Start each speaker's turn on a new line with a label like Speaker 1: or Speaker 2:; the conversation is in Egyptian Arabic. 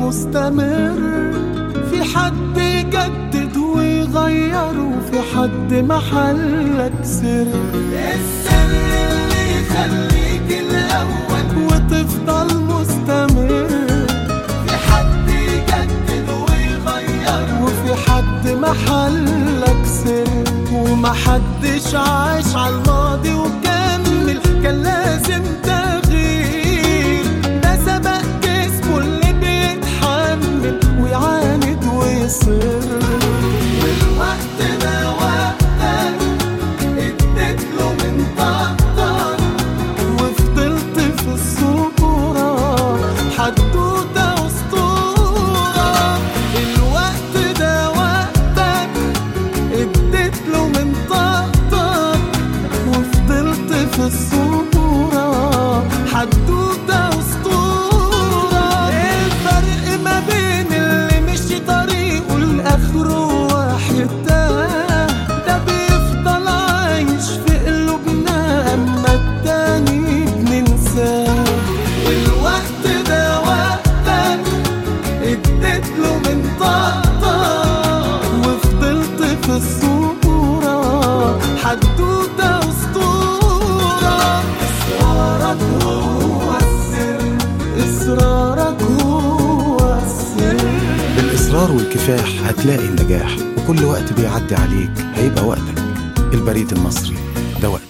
Speaker 1: مستمر في حد يجدد ويغير وفي حد محلك سر السر اللي يخليك الأول وتفضل مستمر في حد يجدد ويغير وفي حد محلك سر ومحدش عاش على الماضي وكمل كان لازم تغيير ده سبق جسمه اللي بيتحمل ويعاند ويصر والوقت ده وقتك اديت له من طاقتك وفضلت في الصورة حدوتة أسطورة الوقت ده وقتك اديت له من طاقتك وفضلت في الصورة حدوتة أسطورة الفرق ما بين اللي مشي طريقه لآخره واحد تاه ده بيفضل عايش في قلوبنا أما التاني بننساه والوقت ده وقتك اديت له من طاقتك وفضلت في الصورة حدوتة أسطورة إصرارك هو السر إصرارك هو السر
Speaker 2: بالإصرار والكفاح هتلاقي النجاح وكل وقت بيعدي عليك هيبقى وقتك البريد المصري ده وقت